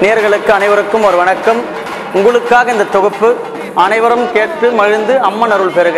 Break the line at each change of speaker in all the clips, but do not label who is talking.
நேர்களுக்கு அனைவருக்கும் ஒரு வணக்கம் உங்களுக்காக இந்த தொகுப்பு அனைவரும் கேட்டு மகிழ்ந்து அம்மன் அருள் பெறுக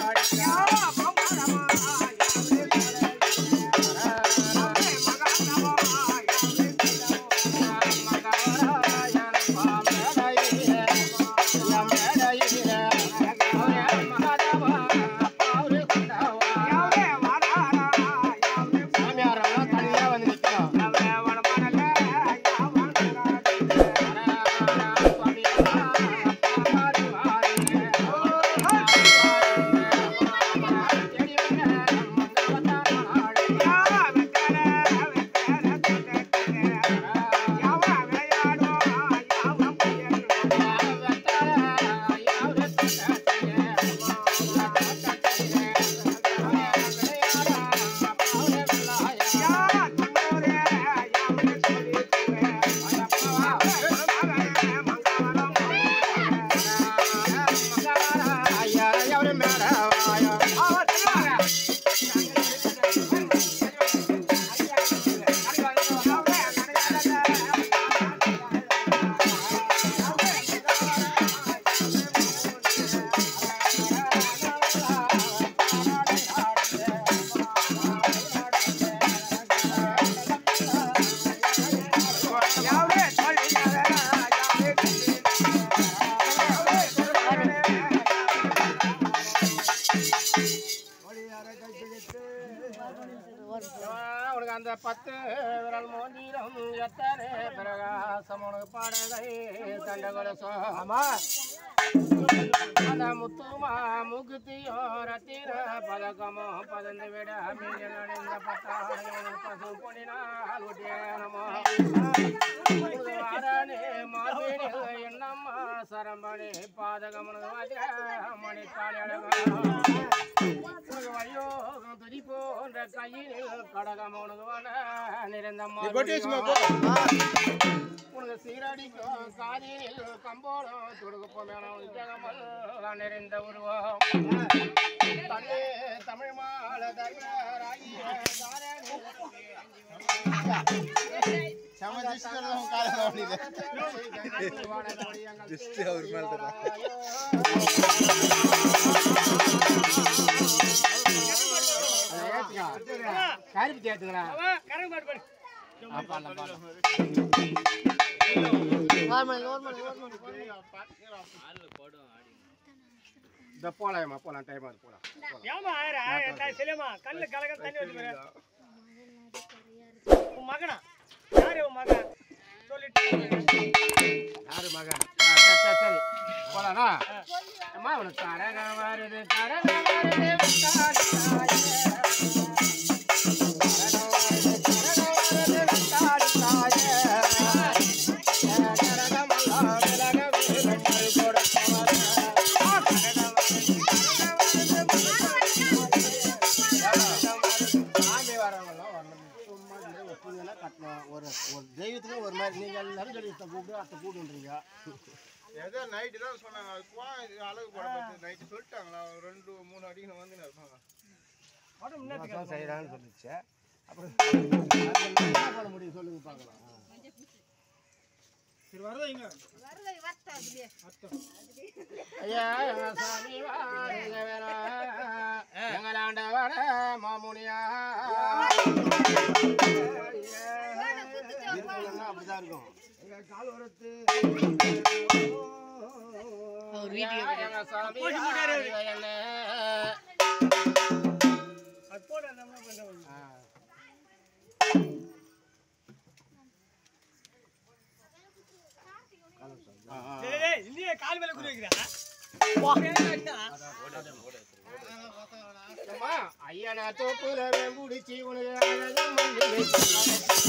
உனக்கு அந்த பத்து விரல் மோதிரம் எத்தனை பிரகாசம் உனக்கு பாடகை தண்டகொலசம் ஆமா அந்த முத்துமா முகுத்தியோ ரத்தின பதக்கமோ பதந்து விட மீன் அடைந்த பத்தாயிரம் பசு பொன்னினால் ஒட்டியனமோ வாரணே மார்பினி என்னம்மா சரம்பணி பாதகமனு வாஜ மணி உனக்கு வழியோ துதி போன்ற கையில் கடகம் உனக்கு வன நிறந்தம்மா உனக்கு சீரடிக்கும் காதினில் கம்போலம் துடுக்குப்போம் ஜகமல் நிறைந்த உருவம் தன்னே தமிழ் மால தர்மராகிய கருப்பு சேர்த்துங்களா இந்த போலாமா போலாம் டைம் அது போலாம்
ஏமா ஆயிரா செல்லுமா கண்ணு கலக்க தண்ணி வந்து பாரு உன் மகனா யாரு உன் மகன் சொல்லிட்டு
யாரு மகன் ஆ, சரி, சரி, சரி போலாமா அம்மா உனக்கு கரகம் வருது கரகம் வருது சாமி வரவங்களாம் வரணும் சும்மா இந்த ஒரு புண்ணியெல்லாம் கட்டணும் ஒரு ஒரு தெய்வத்துக்கு ஒரு மாதிரி நீங்க எல்லாரும் சொல்லி இத்த கூப்பிடு அத்தை கூப்பிடுன்றீங்க
ஏதோ நைட்டு தான் சொன்னாங்க அது குவா இது அழகு போட பார்த்து நைட்டு சொல்லிட்டாங்களா ஒரு ரெண்டு மூணு அடிக்கு வந்து இருப்பாங்க
மாதம் செய்யறான்னு சொல்லிச்சு அப்புறம் என்ன பண்ண முடியும் சொல்லுங்க பார்க்கலாம் ஐயா எங்க சாமி வாருங்க வேணா எங்களாண்டவர மாமுனியா இருக்கணும்னா அப்படிதான் இருக்கும் எங்க கால் உரத்து எங்க சாமி வாருங்க என்ன
அது போட நம்ம பண்றோம் டேய், டேய், இல்லையே கால் மேல குதி வைக்கிறா
அம்மா, ஐயனா தோப்புல வெம்புடிச்சி உனக்கு அழகா மல்லி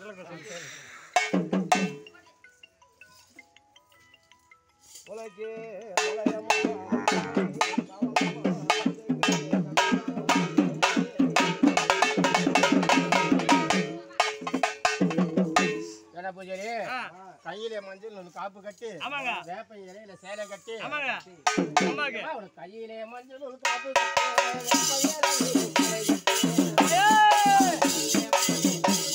உலகே உலகமா என்ன பூஜாரி
ஆ,
கையில மஞ்சள் நூல் காப்பு கட்டி
ஆமாங்க.
வேப்ப இலையில சேலை கட்டி
ஆமாங்க அம்மாக்கு
அம்மா, உனக்கு கையிலே மஞ்சள் நூல் காப்பு கட்டி வேப்ப இலையில சேலை கட்டி
ஏய்!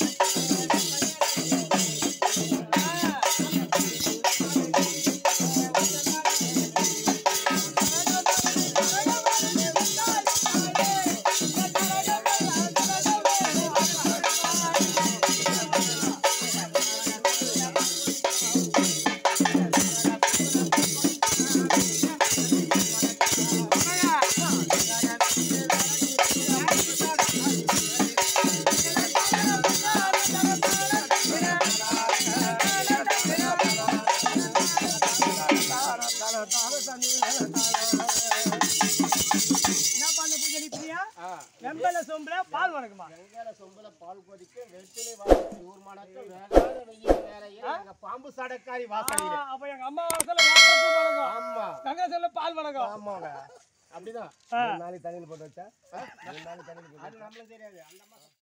என்ன பண்ண பூஜை பிரியா
ஆ,
வெம்பல சொம்புல பால் வணக்கமா
வெங்காய சொம்புல பால் கொதிக்க வெற்றிலை வாசனை ஊர் மணக்க வேகாத வெயில் வேலையில் எங்க பாம்பு சடக்காரி வாசனையில
அப்ப எங்க அம்மா வாசல வாசல் வணக்கம்
ஆமா
கங்கா சொல்ல பால் வணக்கம்
ஆமாங்க அப்படிதான்
ஆ.
நாளைக்கு தண்ணியில் போட்டு வச்சா அது நம்மளுக்கு தெரியாது அந்த மாதிரி